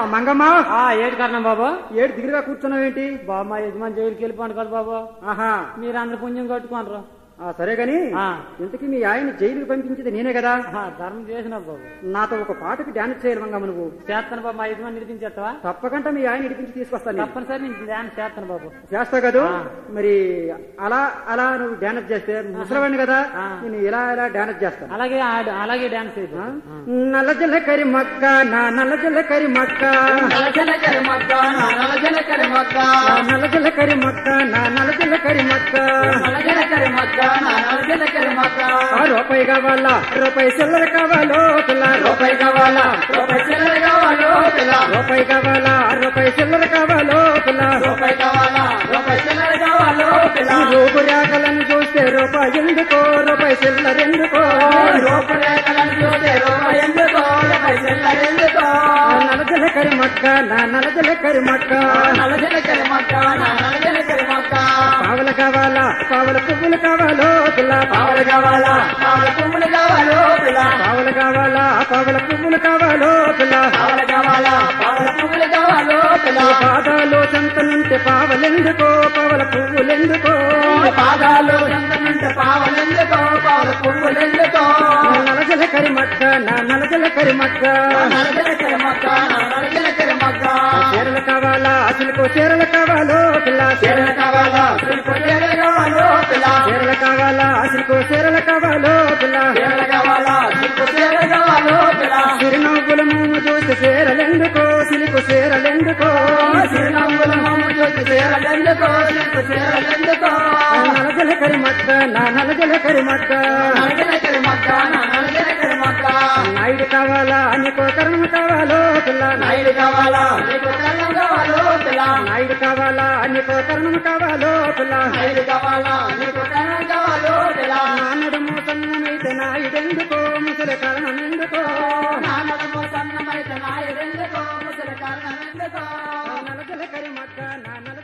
మంగమ్మ ఆ ఏడు కారణం బాబు ఏడు దిగులుగా కూర్చున్నావేంటి బాబు మా యజమాని జైలుకి వెళ్ళిపోను కదా బాబు ఆహా మీరు అందరు పుణ్యం కట్టుకోనరు ఆ, సరే గాని ఆ. ఇంతకీ మీ ఆయన జైలుకి పంపించింది నేనే కదా ఆ, ధర్మం చేసిన బాబు నాతో ఒక పాటకి డాన్స్ చేయాలి మంగమ్మ నువ్వు చేస్తాను బాబు మా యజమాని నిడిపించేస్తావా తప్పకుండా మీ ఆయన ఇడిపించి తీసుకొస్తాను నేను. తప్పనిసరి నేను ధ్యానం చేస్తాను బాబు చేస్తా కదా ఆ. మరి అలా అలా నువ్వు డాన్స్ చేస్తే ముసలవాడిని కదా ఆ. నేను ఇలా ఇలా డాన్స్ చేస్తాను అలాగే ఆడు- అలాగే డాన్స్ చేయదు ఆ? నల్ల జల్లకరి మక్క నా నల్ల జల్లకరి మక్క నా నల్ల జల్లకరి మక్క నా నల్ల జల్లకరి మక్క ఆ రూపాయి కావాలా రూపాయి చిల్లర కావాలో పిల్ల రూపాయి కావాలా రూపాయి చిల్లర కావాలో పిల్ల రూపాయి కావాలా రూపాయి చిల్లర కావాలో పిల్ల ఈ రూపు రేఖలను చూస్తే రూపాయి ఎందుకో రూపాయి చిల్లర ఎందుకో నా నల్ల జల్లకరి మక్క నా నల్ల జల్లకరి మక్క పావల కావాలా పావల పువ్వులు కావాలో పిల్ల పావల కావాలా పావల కావాలా పావల పువ్వులు కావాలో పిల్ల పాదాలు చెంతనుంటే పావలెందుకో పావల పువ్వులెందుకో పాదాలు ఎంతమంటే పావలెందుకో పావల పువ్వులెందుకో నా నలజల కరిమక్క నా నలజల కరిమక్క నలజలకరి మొక్క నలజలకరి మొక్క చీరలు కావాలా అసలుకో చీరలు కావాలో పిల్ల చీరలు చీరలు కావాలా సిల్కు చీరలు కావాలో పిల్ల చీరలు కావాలా అసలుకో చీరలు కావాలో పిల్ల చీరలు కావాలా సిల్కు చీరలు కావాలో పిల్ల చిరునవ్వుల మూము చూసి చీరలెందుకో సిలుకు చీరలెందుకో చిరునవ్వుల మొమ్మ చూసి చీరలెందుకో సిల్కు చీరలెందుకో నా నలజల కరిమక్క నా నలజల కరిమక్క నలజలకరి మొక్క నలజలకరి మొక్క నాయుడు కావాలా నీకో కరణం కావాలో పిల్ల నాయుడు కావాలా నీకు కళ్ళం కావాలో పిల్ల నాయుడు కావాలా నీకో కరణం కావాలో పిల్ల నాయుడు కావాలా నీకు కళ్ళం కావాలో పిల్ల నాన్నడు మోసన్నమైతే నాయుడెందుకో ముసలి కరణం ఎందుకో నాన్నము సన్నమైతే నాయుడెందుకో ముసలి కారణం ఎందుకో నా నలజల కరిమక్క నా నలజల